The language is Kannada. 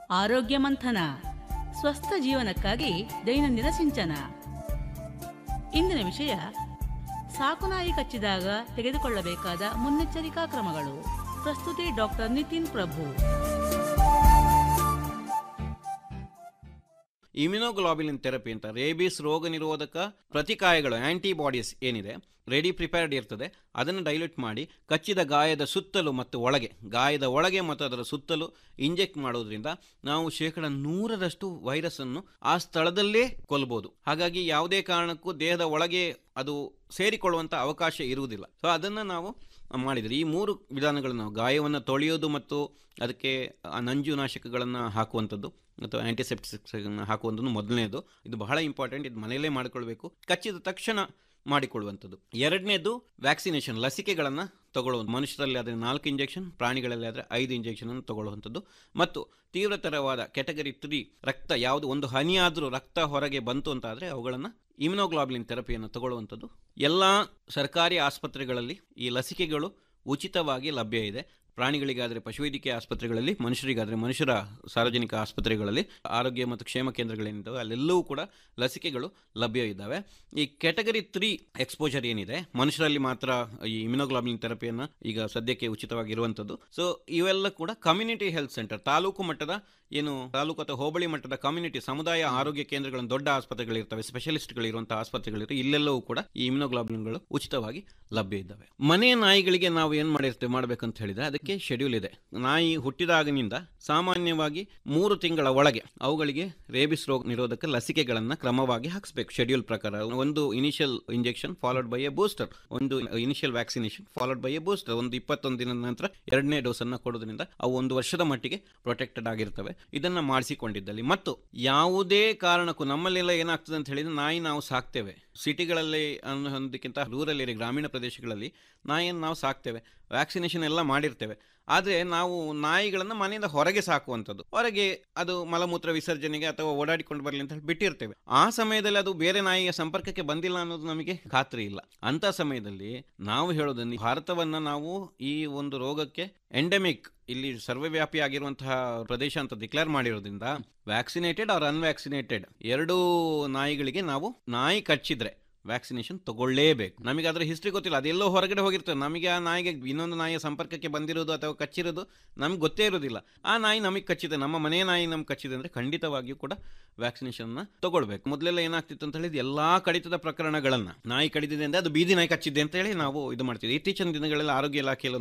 ಆರೋಗ್ಯ ಮಂಥನ ಸ್ವಸ್ಥ ಜೀವನಕ್ಕಾಗಿ ದೈನಂದಿನ ಸಿಂಚನ ಇಂದಿನ ವಿಷಯ ಸಾಕುನಾಯಿ ಕಚ್ಚಿದಾಗ ತೆಗೆದುಕೊಳ್ಳಬೇಕಾದ ಮುನ್ನೆಚ್ಚರಿಕಾ ಕ್ರಮಗಳು ಪ್ರಸ್ತುತಿ doctor Nitin Prabhu immunoglobulin therapy ಅಂತ ರೇಬಿಸ್ ರೋಗ ನಿರೋಧಕ ಪ್ರತಿಕಾಯಗಳು ಆಂಟಿಬಾಡೀಸ್ ಏನಿದೆ ರೆಡಿ ಪ್ರಿಪೇರ್ಡ್ ಇರ್ತದೆ ಅದನ್ನು ಡೈಲ್ಯೂಟ್ ಮಾಡಿ ಕಚ್ಚಿದ ಗಾಯದ ಸುತ್ತಲೂ ಮತ್ತು ಒಳಗೆ ಗಾಯದ ಒಳಗೆ ಮತ್ತು ಅದರ ಸುತ್ತಲೂ ಇಂಜೆಕ್ಟ್ ಮಾಡೋದ್ರಿಂದ ನಾವು ಶೇಕಡ ನೂರರಷ್ಟು ವೈರಸ್ಸನ್ನು ಆ ಸ್ಥಳದಲ್ಲೇ ಕೊಲ್ಬೋದು ಹಾಗಾಗಿ ಯಾವುದೇ ಕಾರಣಕ್ಕೂ ದೇಹದ ಒಳಗೆ ಅದು ಸೇರಿಕೊಳ್ಳುವಂಥ ಅವಕಾಶ ಇರುವುದಿಲ್ಲ ಸೊ ಅದನ್ನು ನಾವು ಮಾಡಿದರೆ ಈ ಮೂರು ವಿಧಾನಗಳನ್ನು ನಾವು ಗಾಯವನ್ನು ತೊಳೆಯೋದು ಮತ್ತು ಅದಕ್ಕೆ ಆ ನಂಜುನಾಶಕಗಳನ್ನು ಹಾಕುವಂಥದ್ದು ಅಥವಾ ಆ್ಯಂಟಿಸೆಪ್ಟಿಕ್ಸ್ ಹಾಕುವಂಥದ್ದು ಮೊದಲನೇದು ಇದು ಬಹಳ ಇಂಪಾರ್ಟೆಂಟ್ ಇದು ಮನೆಯಲ್ಲೇ ಮಾಡಿಕೊಳ್ಬೇಕು ಕಚ್ಚಿದ ತಕ್ಷಣ ಮಾಡಿಕೊಳ್ಳುವಂಥದ್ದು ಎರಡನೇದು ವ್ಯಾಕ್ಸಿನೇಷನ್ ಲಸಿಕೆಗಳನ್ನು ತಗೊಳ್ಳುವಂಥ ಮನುಷ್ಯರಲ್ಲಿ ಆದರೆ ನಾಲ್ಕು ಇಂಜೆಕ್ಷನ್ ಪ್ರಾಣಿಗಳಲ್ಲಿ ಆದರೆ ಐದು ಇಂಜೆಕ್ಷನನ್ನು ತಗೊಳ್ಳುವಂಥದ್ದು ಮತ್ತು ತೀವ್ರತರವಾದ ಕೆಟಗರಿ ತ್ರೀ ರಕ್ತ ಯಾವುದು ಒಂದು ಹನಿಯಾದರೂ ರಕ್ತ ಹೊರಗೆ ಬಂತು ಅಂತಾದರೆ ಅವುಗಳನ್ನು ಇಮ್ಯುನೋಗ್ಲಾಬ್ಲಿನ್ ಥೆರಪಿಯನ್ನು ತಗೊಳ್ಳುವಂಥದ್ದು ಎಲ್ಲ ಸರ್ಕಾರಿ ಆಸ್ಪತ್ರೆಗಳಲ್ಲಿ ಈ ಲಸಿಕೆಗಳು ಉಚಿತವಾಗಿ ಲಭ್ಯ ಇದೆ ಪ್ರಾಣಿಗಳಿಗಾದರೆ ಪಶುವೈದ್ಯಕೀಯ ಆಸ್ಪತ್ರೆಗಳಲ್ಲಿ ಮನುಷ್ಯರಿಗಾದರೆ ಮನುಷ್ಯರ ಸಾರ್ವಜನಿಕ ಆಸ್ಪತ್ರೆಗಳಲ್ಲಿ ಆರೋಗ್ಯ ಮತ್ತು ಕ್ಷೇಮ ಕೇಂದ್ರಗಳೇನಿದ್ದಾವೆ ಅಲ್ಲೆಲ್ಲವೂ ಕೂಡ ಲಸಿಕೆಗಳು ಲಭ್ಯ ಇದ್ದಾವೆ ಈ ಕೆಟಗರಿ ತ್ರೀ ಎಕ್ಸ್ಪೋಜರ್ ಏನಿದೆ ಮನುಷ್ಯರಲ್ಲಿ ಮಾತ್ರ ಈ ಇಮ್ಯುನೋಗ್ಲಾಬಿನ್ ಥೆರಪಿಯನ್ನು ಈಗ ಸದ್ಯಕ್ಕೆ ಉಚಿತವಾಗಿ ಇರುವಂಥದ್ದು ಸೊ ಇವೆಲ್ಲ ಕೂಡ ಕಮ್ಯುನಿಟಿ ಹೆಲ್ತ್ ಸೆಂಟರ್ ತಾಲೂಕು ಮಟ್ಟದ ಏನು ತಾಲೂಕು ಅಥವಾ ಹೋಬಳಿ ಮಟ್ಟದ ಕಮ್ಯುನಿಟಿ ಸಮುದಾಯ ಆರೋಗ್ಯ ಕೇಂದ್ರಗಳನ್ನು ದೊಡ್ಡ ಆಸ್ಪತ್ರೆಗಳಿರ್ತವೆ ಸ್ಪೆಷಲಿಸ್ಟ್ಗಳು ಇರುವಂತಹ ಆಸ್ಪತ್ರೆಗಳಿರ್ತವೆ ಇಲ್ಲೆಲ್ಲವೂ ಕೂಡ ಈ ಇಮ್ಯುನೋಗ್ಲಾಬಿನ್ಗಳು ಉಚಿತವಾಗಿ ಲಭ್ಯ ಇದ್ದಾವೆ ಮನೆ ನಾಯಿಗಳಿಗೆ ನಾವು ಏನು ಮಾಡಿರ್ತೇವೆ ಮಾಡಬೇಕಂತ ಹೇಳಿದ್ರೆ ಅದಕ್ಕೆ ಶೆಡ್ಯೂಲ್ ಇದೆ ನಾಯಿ ಹುಟ್ಟಿದಾಗಿನಿಂದ ಸಾಮಾನ್ಯವಾಗಿ ಮೂರು ತಿಂಗಳ ಒಳಗೆ ಅವುಗಳಿಗೆ ರೇಬಿಸ್ ರೋಗ ನಿರೋಧಕ ಲಸಿಕೆಗಳನ್ನು ಕ್ರಮವಾಗಿ ಹಾಕಿಸ್ಬೇಕು ಶೆಡ್ಯೂಲ್ ಪ್ರಕಾರ ಒಂದು initial injection followed by a booster ಒಂದು initial vaccination followed by a booster ಒಂದು ಇಪ್ಪತ್ತೊಂದು ದಿನದ ನಂತರ ಎರಡನೇ ಡೋಸ್ ಅನ್ನು ಕೊಡೋದ್ರಿಂದ ಅವು ಒಂದು ವರ್ಷದ ಮಟ್ಟಿಗೆ ಪ್ರೊಟೆಕ್ಟೆಡ್ ಆಗಿರ್ತವೆ ಇದನ್ನ ಮಾಡಿಸಿಕೊಂಡಿದ್ದಲ್ಲಿ ಮತ್ತು ಯಾವುದೇ ಕಾರಣಕ್ಕೂ ನಮ್ಮಲ್ಲೆಲ್ಲ ಏನಾಗ್ತದೆ ಅಂತ ಹೇಳಿದ್ರೆ ನಾಯಿ ನಾವು ಸಾಕ್ತೇವೆ ಸಿಟಿಗಳಲ್ಲಿ ಅನ್ನೋದಕ್ಕಿಂತ ರೂರಲ್ ಏರಿಯಾ ಗ್ರಾಮೀಣ ಪ್ರದೇಶಗಳಲ್ಲಿ ನಾಯಿಯನ್ನು ನಾವು ಸಾಕ್ತೇವೆ ವ್ಯಾಕ್ಸಿನೇಷನ್ ಎಲ್ಲ ಮಾಡಿರ್ತೇವೆ ಆದರೆ ನಾವು ನಾಯಿಗಳನ್ನು ಮನೆಯಿಂದ ಹೊರಗೆ ಸಾಕುವಂಥದ್ದು ಹೊರಗೆ ಅದು ಮಲಮೂತ್ರ ವಿಸರ್ಜನೆಗೆ ಅಥವಾ ಓಡಾಡಿಕೊಂಡು ಬರಲಿ ಅಂತ ಹೇಳಿ ಬಿಟ್ಟಿರ್ತೇವೆ ಆ ಸಮಯದಲ್ಲಿ ಅದು ಬೇರೆ ನಾಯಿಯ ಸಂಪರ್ಕಕ್ಕೆ ಬಂದಿಲ್ಲ ಅನ್ನೋದು ನಮಗೆ ಖಾತ್ರಿ ಇಲ್ಲ ಅಂತ ಸಮಯದಲ್ಲಿ ನಾವು ಹೇಳೋದನ್ನು ಭಾರತವನ್ನ ನಾವು ಈ ಒಂದು ರೋಗಕ್ಕೆ ಎಂಡೆಮಿಕ್ ಇಲ್ಲಿ ಸರ್ವವ್ಯಾಪಿ ಆಗಿರುವಂತಹ ಪ್ರದೇಶ ಅಂತ ಡಿಕ್ಲೇರ್ ಮಾಡಿರೋದ್ರಿಂದ ವ್ಯಾಕ್ಸಿನೇಟೆಡ್ ಆರ್ ಅನ್ವ್ಯಾಕ್ಸಿನೇಟೆಡ್ ಎರಡೂ ನಾಯಿಗಳಿಗೆ ನಾವು ನಾಯಿ ಕಚ್ಚಿದ್ರೆ ವ್ಯಾಕ್ಸಿನೇಷನ್ ತಗೊಳ್ಳೇಬೇಕು ನಮಗೆ ಅದರ ಹಿಸ್ಟ್ರಿ ಗೊತ್ತಿಲ್ಲ ಅದೆಲ್ಲೋ ಹೊರಗಡೆ ಹೋಗಿರ್ತದೆ ನಮಗೆ ಆ ನಾಯಿಗೆ ಇನ್ನೊಂದು ನಾಯಿಯ ಸಂಪರ್ಕಕ್ಕೆ ಬಂದಿರೋದು ಅಥವಾ ಕಚ್ಚಿರೋದು ನಮ್ಗೆ ಗೊತ್ತೇ ಇರೋದಿಲ್ಲ ಆ ನಾಯಿ ನಮಗೆ ಕಚ್ಚಿದೆ ನಮ್ಮ ಮನೆ ನಾಯಿ ನಮ್ಗೆ ಕಚ್ಚಿದೆ ಅಂದರೆ ಖಂಡಿತವಾಗಿಯೂ ಕೂಡ ವ್ಯಾಕ್ಸಿನೇಷನ್ನ ತಗೊಳ್ಬೇಕು ಮೊದಲೆಲ್ಲ ಏನಾಗ್ತಿತ್ತು ಅಂತ ಹೇಳಿದ್ರೆ ಎಲ್ಲಾ ಕಡಿತದ ಪ್ರಕರಣಗಳನ್ನು ನಾಯಿ ಕಡಿದಿದೆ ಅಂದರೆ ಅದು ಬೀದಿ ನಾಯಿ ಕಚ್ಚಿದೆ ಅಂತ ಹೇಳಿ ನಾವು ಇದು ಮಾಡ್ತಿದ್ವಿ ಇತ್ತೀಚಿನ ದಿನಗಳಲ್ಲಿ ಆರೋಗ್ಯ ಇಲಾಖೆಯಲ್ಲಿ